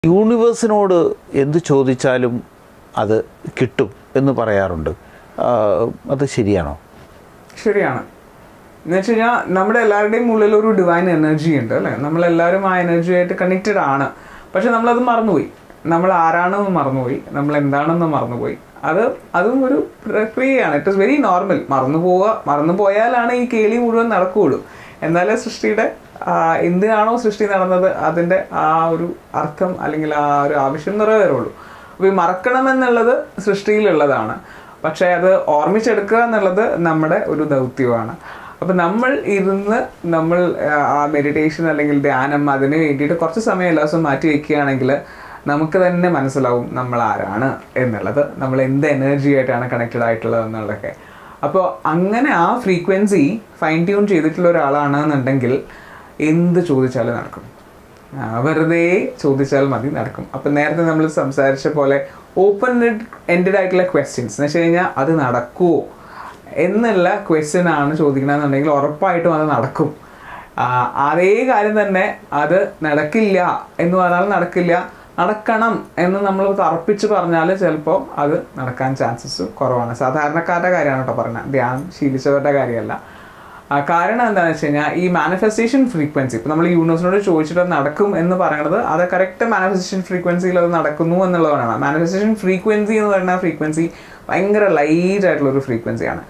യൂണിവേഴ്സിനോട് എന്ത് ചോദിച്ചാലും അത് കിട്ടും എന്ന് പറയാറുണ്ട് ആ, അത് ശരിയാണോ ശരിയാണ് എന്ന് വെച്ച് കഴിഞ്ഞാൽ നമ്മുടെ എല്ലാവരുടെയും ഉള്ളിൽ ഒരു ഡിവൈൻ എനർജി ഉണ്ട് അല്ലേ നമ്മളെല്ലാവരും ആ എനർജി ആയിട്ട് കണക്റ്റഡ് ആണ് പക്ഷെ നമ്മളത് മറന്നുപോയി നമ്മൾ ആരാണെന്ന് മറന്നുപോയി നമ്മൾ എന്താണെന്ന് മറന്നുപോയി അത് അതും ഒരു പ്രക്രിയയാണ് ഇറ്റ് ഇസ് വെരി നോർമൽ മറന്നു പോവുക മറന്നു പോയാലാണ് ഈ കേളി മുഴുവൻ നടക്കുകയുള്ളൂ എന്നാലേ സൃഷ്ടിയുടെ ആ, എന്തിനാണോ സൃഷ്ടി നടന്നത് അതിൻ്റെ ആ ഒരു അർത്ഥം അല്ലെങ്കിൽ ആ ഒരു ആവശ്യം നിറവേറുള്ളൂ അപ്പോൾ ഈ മറക്കണമെന്നുള്ളത് സൃഷ്ടിയിലുള്ളതാണ് പക്ഷേ അത് ഓർമ്മിച്ചെടുക്കുക എന്നുള്ളത് നമ്മുടെ ഒരു ദൗത്യമാണ് അപ്പം നമ്മൾ ഇരുന്ന് നമ്മൾ ആ, ആ മെഡിറ്റേഷൻ അല്ലെങ്കിൽ ധ്യാനം അതിന് വേണ്ടിയിട്ട് കുറച്ച് സമയം എല്ലാ ദിവസവും മാറ്റി വയ്ക്കുകയാണെങ്കിൽ നമുക്ക് തന്നെ മനസ്സിലാവും നമ്മൾ ആരാണ് എന്നുള്ളത് നമ്മൾ എന്ത് എനർജി ആയിട്ടാണ് കണക്റ്റഡ് ആയിട്ടുള്ളത് എന്നുള്ളതൊക്കെ അപ്പോൾ അങ്ങനെ ആ ഫ്രീക്വൻസി ഫൈൻ ട്യൂൺ ചെയ്തിട്ടുള്ള ഒരാളാണെന്നുണ്ടെങ്കിൽ എന്ത് ചോദിച്ചാലും നടക്കും ആ, വെറുതെ ചോദിച്ചാൽ മതി നടക്കും അപ്പം നേരത്തെ നമ്മൾ സംസാരിച്ച പോലെ ഓപ്പൺ എൻഡഡ് ആയിട്ടുള്ള ക്വസ്റ്റ്യൻസ് എന്ന് വെച്ച് കഴിഞ്ഞാൽ അത് നടക്കുമോ എന്നുള്ള ക്വസ്റ്റ്യൻ ആണ് ചോദിക്കണമെന്നുണ്ടെങ്കിൽ ഉറപ്പായിട്ടും അത് നടക്കും ആ, അതേ കാര്യം തന്നെ അത് നടക്കില്ല എന്ന് പറഞ്ഞാൽ നടക്കില്ല നടക്കണം എന്ന് നമ്മൾ തറപ്പിച്ച് പറഞ്ഞാൽ ചിലപ്പോൾ അത് നടക്കാൻ ചാൻസസ് കുറവാണ് സാധാരണക്കാരുടെ കാര്യമാണ് കേട്ടോ പറഞ്ഞത് ധ്യാനം ശീലിച്ചവരുടെ കാര്യമല്ല ആ, കാരണം എന്താണെന്ന് വെച്ച് കഴിഞ്ഞാൽ ഈ മാനിഫെസ്റ്റേഷൻ ഫ്രീക്വൻസി ഇപ്പം നമ്മൾ യൂണിവേഴ്സിനോട് ചോദിച്ചിട്ട് അത് നടക്കും എന്ന് പറയുന്നത് അത് കറക്റ്റ് മാനിഫെസ്റ്റേഷൻ ഫ്രീക്വൻസിയിൽ അത് നടക്കുന്നു എന്നുള്ളതാണ് മാനിഫെസ്റ്റേഷൻ ഫ്രീക്വൻസി എന്ന് പറയുന്ന ഫ്രീക്വൻസി ഭയങ്കര ലൈറ്റ് ആയിട്ടുള്ള ഒരു ഫ്രീക്വൻസിയാണ്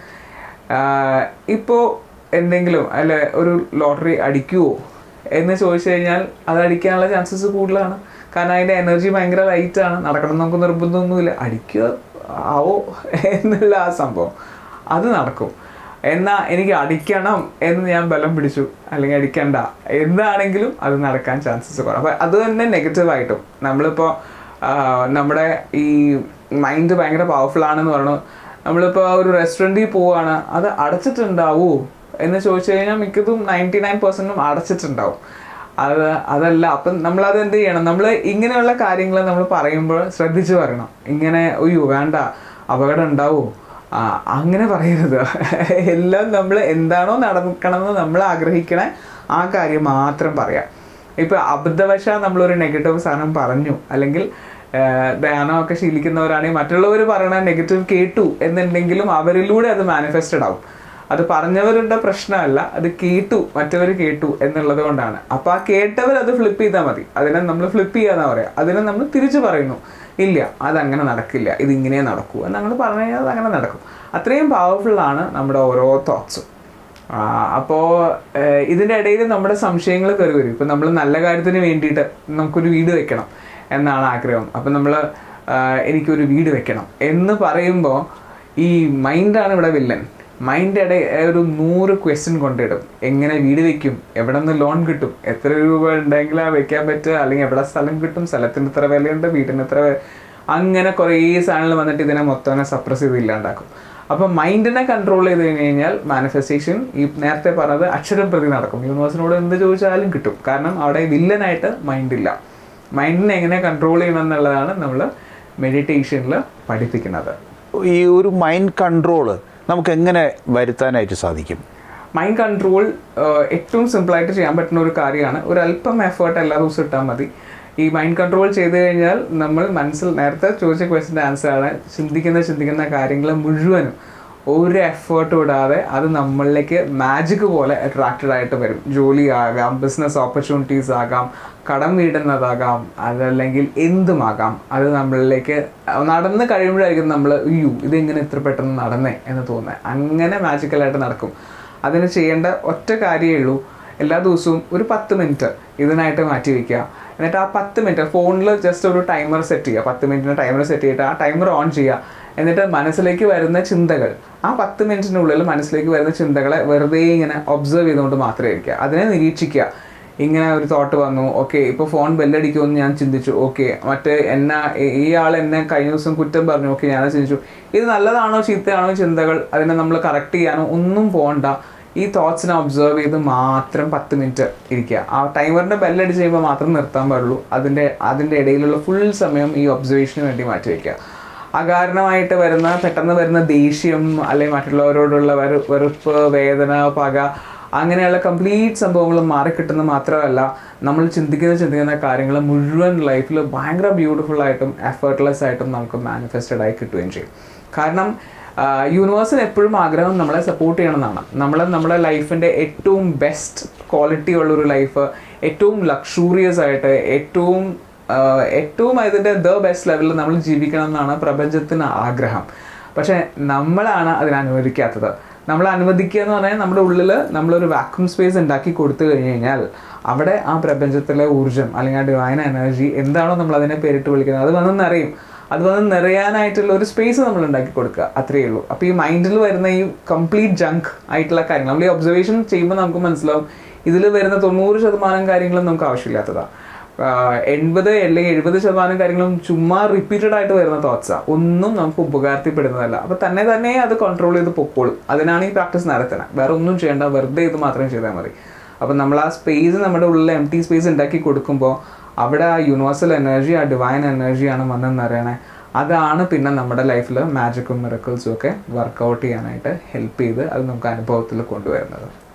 ഇപ്പോൾ എന്തെങ്കിലും അല്ലെ ഒരു ലോട്ടറി അടിക്കുവോ എന്ന് ചോദിച്ചു കഴിഞ്ഞാൽ അത് അടിക്കാനുള്ള ചാൻസസ് കൂടുതലാണ് കാരണം അതിൻ്റെ എനർജി ഭയങ്കര ലൈറ്റാണ് നടക്കണം എന്ന് നമുക്ക് നിർബന്ധമൊന്നുമില്ല അടിക്കുക ആവോ എന്നുള്ള ആ സംഭവം അത് നടക്കും എന്നാ എനിക്ക് അടിക്കണം എന്ന് ഞാൻ ബലം പിടിച്ചു അല്ലെങ്കിൽ അടിക്കണ്ട എന്താണെങ്കിലും അത് നടക്കാൻ ചാൻസസ് കുറവ് അപ്പം അത് തന്നെ നെഗറ്റീവായിട്ടും നമ്മളിപ്പോൾ നമ്മുടെ ഈ മൈൻഡ് ഭയങ്കര പവർഫുൾ ആണെന്ന് പറഞ്ഞു നമ്മളിപ്പോൾ ഒരു റെസ്റ്റോറൻറ്റിൽ പോവുകയാണ് അത് അടച്ചിട്ടുണ്ടാവോ എന്ന് ചോദിച്ചു കഴിഞ്ഞാൽ മിക്കതും നയൻറ്റി നയൻ പെർസെൻറ്റും അടച്ചിട്ടുണ്ടാവും അത് അതല്ല അപ്പം നമ്മളത് എന്ത് ചെയ്യണം നമ്മൾ ഇങ്ങനെയുള്ള കാര്യങ്ങൾ നമ്മൾ പറയുമ്പോൾ ശ്രദ്ധിച്ച് പറയണം ഇങ്ങനെ അയ്യോ വേണ്ട അപകടം ഉണ്ടാവോ ആ, അങ്ങനെ പറയരുത് എല്ലാം നമ്മൾ എന്താണോ നടക്കണമെന്ന് നമ്മൾ ആഗ്രഹിക്കണ ആ കാര്യം മാത്രം പറയാം ഇപ്പൊ അബദ്ധവശാൽ നമ്മളൊരു നെഗറ്റീവ് സാധനം പറഞ്ഞു അല്ലെങ്കിൽ ധ്യാനമൊക്കെ ശീലിക്കുന്നവരാണെങ്കിൽ മറ്റുള്ളവർ പറയണ നെഗറ്റീവ് കേട്ടു എന്നുണ്ടെങ്കിലും അവരിലൂടെ അത് മാനിഫെസ്റ്റഡ് ആവും അത് പറഞ്ഞവരുടെ പ്രശ്നമല്ല അത് കേട്ടു മറ്റവർ കേട്ടു എന്നുള്ളത് കൊണ്ടാണ് അപ്പൊ ആ കേട്ടവർ അത് ഫ്ലിപ്പ് ചെയ്താൽ മതി അതിനെ നമ്മൾ ഫ്ലിപ്പ് ചെയ്യാന്നാ പറയാ അതിനെ നമ്മൾ തിരിച്ചു പറയുന്നു ഇല്ല അതങ്ങനെ നടക്കില്ല ഇത് ഇങ്ങനെ നടക്കൂ എന്ന് നമ്മൾ പറഞ്ഞു കഴിഞ്ഞാൽ അത് അങ്ങനെ നടക്കും അത്രയും പവർഫുൾ ആണ് നമ്മുടെ ഓരോ തോട്ട്സും അപ്പോൾ ഇതിൻ്റെ ഇടയിൽ നമ്മുടെ സംശയങ്ങൾ കയറി വരും ഇപ്പം നമ്മൾ നല്ല കാര്യത്തിന് വേണ്ടിയിട്ട് നമുക്കൊരു വീട് വെക്കണം എന്നാണ് ആഗ്രഹം അപ്പം നമ്മൾ എനിക്കൊരു വീട് വെക്കണം എന്ന് പറയുമ്പോൾ ഈ മൈൻഡാണ് ഇവിടെ വില്ലൻ മൈൻഡ് ഇട ഒരു നൂറ് ക്വസ്റ്റ്യൻ കൊണ്ടിടും എങ്ങനെ വീട് വെക്കും എവിടെ നിന്ന് ലോൺ കിട്ടും എത്ര രൂപ ഉണ്ടെങ്കിലാ വെക്കാൻ പറ്റുക അല്ലെങ്കിൽ എവിടെ സ്ഥലം കിട്ടും സ്ഥലത്തിന് ഇത്ര വിലയുണ്ട് വീടിന് ഇത്ര വില അങ്ങനെ കുറേ സാധനങ്ങൾ വന്നിട്ട് ഇതിനെ മൊത്തം സപ്രസ് ചെയ്ത് ഇല്ലാണ്ടാക്കും അപ്പം മൈൻഡിനെ കൺട്രോൾ ചെയ്ത് കഴിഞ്ഞ് കഴിഞ്ഞാൽ മാനിഫെസ്റ്റേഷൻ ഈ നേരത്തെ പറഞ്ഞത് അക്ഷരം പ്രതി നടക്കും യൂണിവേഴ്സിനോട് എന്ത് ചോദിച്ചാലും കിട്ടും കാരണം അവിടെ വില്ലനായിട്ട് മൈൻഡില്ല മൈൻഡിനെ എങ്ങനെ കൺട്രോൾ ചെയ്യണം എന്നുള്ളതാണ് നമ്മൾ മെഡിറ്റേഷനിൽ പഠിപ്പിക്കുന്നത് ഈ ഒരു മൈൻഡ് കൺട്രോള് നമുക്ക് എങ്ങനെ വരുത്താനായിട്ട് സാധിക്കും മൈൻഡ് കൺട്രോൾ ഏറ്റവും സിമ്പിളായിട്ട് ചെയ്യാൻ പറ്റുന്ന ഒരു കാര്യമാണ് ഒരു അല്പം എഫേർട്ട് എല്ലാ ദിവസവും ഇട്ടാൽ മതി ഈ മൈൻഡ് കൺട്രോൾ ചെയ്ത് കഴിഞ്ഞാൽ നമ്മൾ മനസ്സിൽ നേരത്തെ ചോദിച്ച ക്വസ്റ്റിൻ്റെ ആൻസർ ആണ് ചിന്തിക്കുന്ന ചിന്തിക്കുന്ന കാര്യങ്ങൾ മുഴുവനും ഒരു എഫേർട്ട് വിടാതെ അത് നമ്മളിലേക്ക് മാജിക് പോലെ അട്രാക്റ്റഡ് ആയിട്ട് വരും ജോലി ആകാം ബിസിനസ് ഓപ്പർച്യൂണിറ്റീസ് ആകാം കടം വീടുന്നതാകാം അതല്ലെങ്കിൽ എന്തുമാകാം അത് നമ്മളിലേക്ക് നടന്ന് കഴിയുമ്പോഴായിരിക്കും നമ്മൾ അയ്യോ ഇതെങ്ങനെ ഇത്ര പെട്ടെന്ന് നടന്നേ എന്ന് തോന്നുന്നത് അങ്ങനെ മാജിക്കലായിട്ട് നടക്കും അതിന് ചെയ്യേണ്ട ഒറ്റ കാര്യമേ ഉള്ളൂ എല്ലാ ദിവസവും ഒരു പത്ത് മിനിറ്റ് ഇതിനായിട്ട് മാറ്റി വയ്ക്കുക എന്നിട്ട് ആ പത്ത് മിനിറ്റ് ഫോണിൽ ജസ്റ്റ് ഒരു ടൈമർ സെറ്റ് ചെയ്യുക പത്ത് മിനിറ്റിന് ടൈമർ സെറ്റ് ചെയ്തിട്ട് ആ ടൈമർ ഓൺ ചെയ്യുക എന്നിട്ട് മനസ്സിലേക്ക് വരുന്ന ചിന്തകൾ ആ പത്ത് മിനിറ്റിനുള്ളിൽ മനസ്സിലേക്ക് വരുന്ന ചിന്തകളെ വെറുതെ ഇങ്ങനെ ഒബ്സർവ് ചെയ്തുകൊണ്ട് മാത്രമേ ഇരിക്കുക അതിനെ നിരീക്ഷിക്കുക ഇങ്ങനെ ഒരു തോട്ട് വന്നു ഓക്കെ ഇപ്പോൾ ഫോൺ ബെല്ലടിക്കുമെന്ന് ഞാൻ ചിന്തിച്ചു ഓക്കെ മറ്റേ എന്നെ ഈ ആൾ എന്നെ കഴിഞ്ഞ ദിവസം കുറ്റം പറഞ്ഞു ഓക്കെ ഞാൻ ചിന്തിച്ചു ഇത് നല്ലതാണോ ചീത്തയാണോ ചിന്തകൾ അതിനെ നമ്മൾ കറക്റ്റ് ചെയ്യാനോ ഒന്നും പോകണ്ട ഈ തോട്ട്സിനെ ഒബ്സർവ് ചെയ്ത് മാത്രം പത്ത് മിനിറ്റ് ഇരിക്കുക ആ ടൈമറിൻ്റെ ബെല്ലടിച്ച് കഴിയുമ്പോൾ മാത്രം നിർത്താൻ പാടുള്ളൂ അതിൻ്റെ അതിൻ്റെ ഇടയിലുള്ള ഫുൾ സമയം ഈ ഒബ്സർവേഷന് വേണ്ടി മാറ്റി വയ്ക്കുക അകാരണമായിട്ട് വരുന്ന പെട്ടെന്ന് വരുന്ന ദേഷ്യം അല്ലെങ്കിൽ മറ്റുള്ളവരോടുള്ള വെറു വെറുപ്പ് വേദന പക അങ്ങനെയുള്ള കംപ്ലീറ്റ് സംഭവങ്ങൾ മാറിക്കിട്ടുന്ന മാത്രമല്ല നമ്മൾ ചിന്തിക്കുന്ന ചിന്തിക്കുന്ന കാര്യങ്ങൾ മുഴുവൻ ലൈഫിൽ ഭയങ്കര ബ്യൂട്ടിഫുൾ ആയിട്ടും എഫേർട്ട്ലെസ് ആയിട്ടും നമുക്ക് മാനിഫെസ്റ്റഡ് ആയി കിട്ടുകയും ചെയ്യും കാരണം യൂണിവേഴ്സിന് എപ്പോഴും ആഗ്രഹം നമ്മളെ സപ്പോർട്ട് ചെയ്യണമെന്നാണ് നമ്മൾ നമ്മുടെ ലൈഫിൻ്റെ ഏറ്റവും ബെസ്റ്റ് ക്വാളിറ്റി ഉള്ളൊരു ലൈഫ് ഏറ്റവും ലക്ഷൂറിയസ് ആയിട്ട് ഏറ്റവും ആഹ് ഏറ്റവും അതിൻ്റെ ദ ബെസ്റ്റ് ലെവലിൽ നമ്മൾ ജീവിക്കണം എന്നാണ് പ്രപഞ്ചത്തിന് ആഗ്രഹം പക്ഷേ നമ്മളാണ് അതിന് അനുവദിക്കാത്തത് നമ്മൾ അനുവദിക്കുക എന്ന് പറഞ്ഞാൽ നമ്മുടെ ഉള്ളിൽ നമ്മളൊരു വാക്യൂം സ്പേസ് ഉണ്ടാക്കി കൊടുത്തു കഴിഞ്ഞ് കഴിഞ്ഞാൽ അവിടെ ആ പ്രപഞ്ചത്തിലെ ഊർജ്ജം അല്ലെങ്കിൽ ആ ഡിവൈൻ എനർജി എന്താണോ നമ്മൾ അതിനെ പേരിട്ട് വിളിക്കുന്നത് അത് വന്ന് നിറയും അത് വന്ന് നിറയാനായിട്ടുള്ള ഒരു സ്പേസ് നമ്മൾ ഉണ്ടാക്കി കൊടുക്കുക അത്രയേ ഉള്ളൂ അപ്പോൾ ഈ മൈൻഡിൽ വരുന്ന ഈ കംപ്ലീറ്റ് ജങ്ക് ആയിട്ടുള്ള കാര്യങ്ങൾ നമ്മൾ ഈ ഒബ്സർവേഷൻ ചെയ്യുമ്പോൾ നമുക്ക് മനസ്സിലാവും ഇതിൽ വരുന്ന തൊണ്ണൂറ് ശതമാനം കാര്യങ്ങളും നമുക്ക് ആവശ്യമില്ലാത്തതാണ് എൺപത് അല്ലെങ്കിൽ എഴുപത് ശതമാനം കാര്യങ്ങളും ചുമ്മാ റിപ്പീറ്റഡ് ആയിട്ട് വരുന്ന തോട്ട്സാണ് ഒന്നും നമുക്ക് ഉപകാരത്തിൽപ്പെടുന്നതല്ല അപ്പോൾ തന്നെ തന്നെ അത് കൺട്രോൾ ചെയ്ത് പൊക്കോളും അതിനാണ് ഈ പ്രാക്ടീസ് നടത്തുന്നത് വേറെ ഒന്നും ചെയ്യേണ്ട വെറുതെ ഇത് മാത്രം ചെയ്താൽ മതി അപ്പം നമ്മൾ ആ സ്പേസ് നമ്മുടെ ഉള്ളിൽ എം ടി സ്പേസ് ഉണ്ടാക്കി കൊടുക്കുമ്പോൾ അവിടെ ആ യൂണിവേഴ്സൽ എനർജി ആ ഡിവൈൻ എനർജിയാണ് വന്നെന്ന് അറിയണേ അതാണ് പിന്നെ നമ്മുടെ ലൈഫിൽ മാജിക്കും മിറക്കിൾസും ഒക്കെ വർക്കൗട്ട് ചെയ്യാനായിട്ട് ഹെൽപ്പ് ചെയ്ത് അത് നമുക്ക് അനുഭവത്തിൽ കൊണ്ടുവരുന്നത്